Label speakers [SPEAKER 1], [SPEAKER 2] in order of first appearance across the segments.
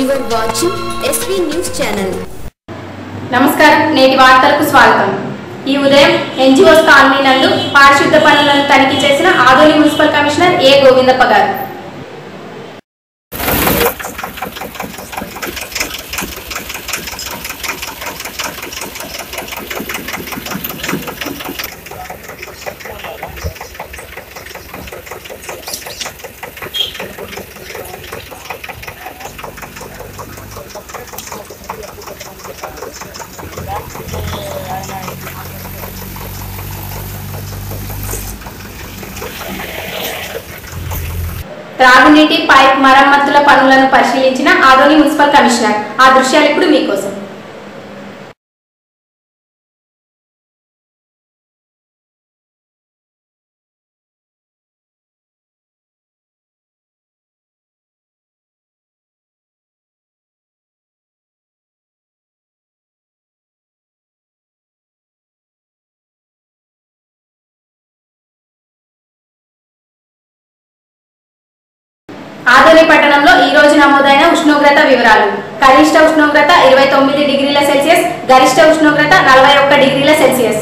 [SPEAKER 1] You are watching SV News Channel.
[SPEAKER 2] నమస్కారం నేటి వార్తలకు స్వాగతం ఈ ఉదయం ఎన్జిఓస్ కాలనీ నందు పారిశుద్ధ పనులను తనిఖీ చేసిన Adoni municipal commissioner A Govindappa garu త్రాగునీటి పైప్ మరమ్మతుల పనులను పరిశీలించిన ఆదోని మున్సిపల్ కమిషనర్ ఆ దృశ్యాలు ఇప్పుడు మీకోసం ఆదోని పట్టణంలో ఈ రోజు నమోదైన ఉష్ణోగ్రత వివరాలు కనిష్ట ఉష్ణోగ్రత ఇరవై తొమ్మిది డిగ్రీల సెల్సియస్ గరిష్ట ఉష్ణోగ్రత నలభై ఒక్క డిగ్రీల సెల్సియస్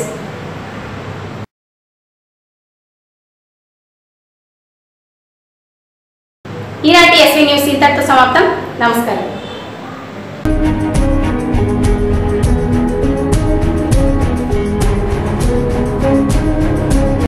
[SPEAKER 2] ఈనాటి ఎస్వీ న్యూస్ ఇంతటితో సమాప్తం నమస్కారం